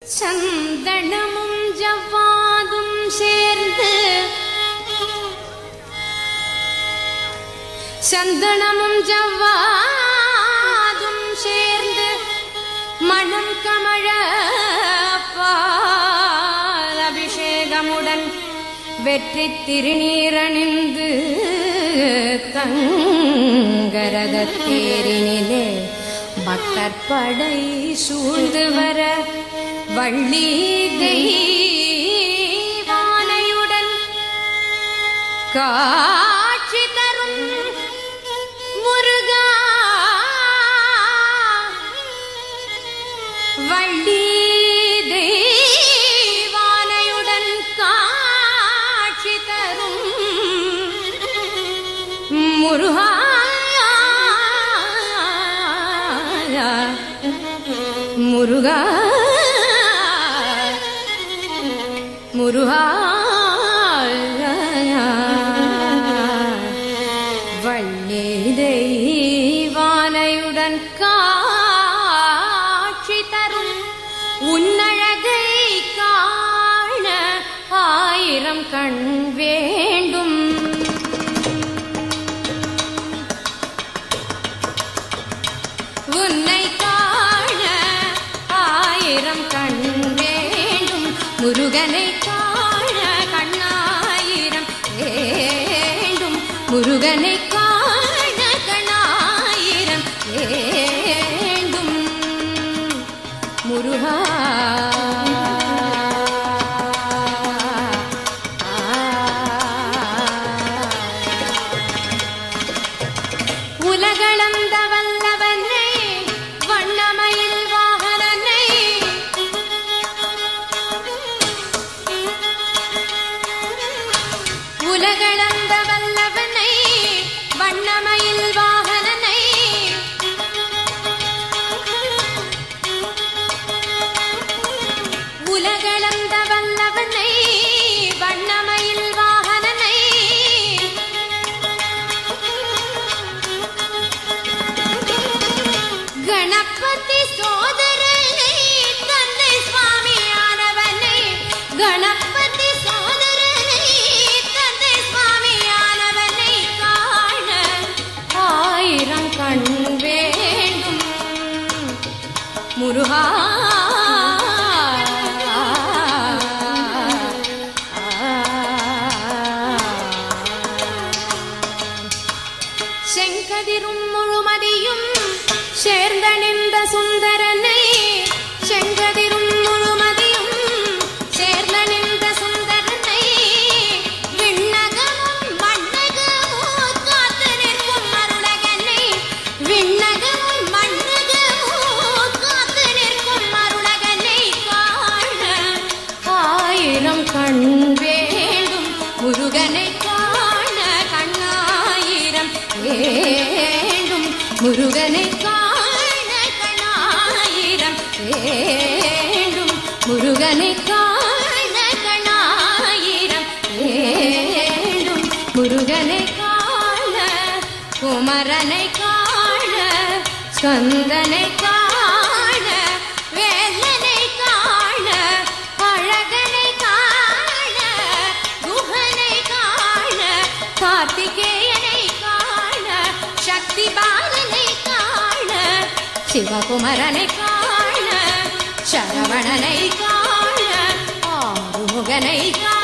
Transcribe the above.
சந்தனமும் ஜவ்வாதும் சேர்ந்து சந்தனமும் ஜவ்வாதும் சேர்ந்து மணம் கமழ பால் அபிஷேகமுடன் வெற்றி திருநீரணிந்து தங்கரத தேரினிலே பக்தர் படை சூழ்ந்து வர வள்ளி தெய்வானையுடன் காட்சி தரும் முருகா வள்ளி தெய்வானையுடன் காட்சி தரும் முருகா முருகா முருகா வள்ளி தெய்வானையுடன் காட்சி தரும் உன்னழகை காண ஆயிரம் கண் வேண்டும் உன்னை காண ஆயிரம் கண் வேண்டும் முருகனை காண கண்ணாயிரம் வேண்டும் முருகனை காண கண்ணாயிரம் வேண்டும் முருகா உலகளந்த வல்லவனை வண்ணமயில் வாகனனை உலகளந்த வல்லவனை வண்ணமயில் வாகனனை உலகளந்த வல்லவனை வண்ணமயில் வாகனனை கணபதி சோதரனை தந்தை சுவாமியானவனை கணபதி சோதரனை தந்தை சுவாமியானவனை காண ஆயிரம் கண் வேண்டும் முருகா செங்கதிரும் முழுமதியும் சேர்ந்த நின்ற சுந்தரனை செங்கதிரும் முழுமதியும் சேர்ந்த நின்ற சுந்தரனை விண்ணகமும் மண்ணகமும் காத்து நிற்கும் அருளகனை விண்ணகமும் மண்ணகமும் காத்து நிற்கும் அருளகனை காண ஆயிரம் கண் வேண்டும் முருகனை காண கண்ணாயிரம் வேண்டும் முருகனை காண கண்ணாயிரம் வேண்டும் முருகனை காண கண்ணாயிரம் வேண்டும் முருகனை காண குமரனை காண ஸ்கந்தனை காண வேலனை காண அழகனை காண குஹனை காண கார்த்திகேயனை காண சக்தி பாலனை காண சிவகுமரனை காண சரவணனை காண ஆறுமுகனை காண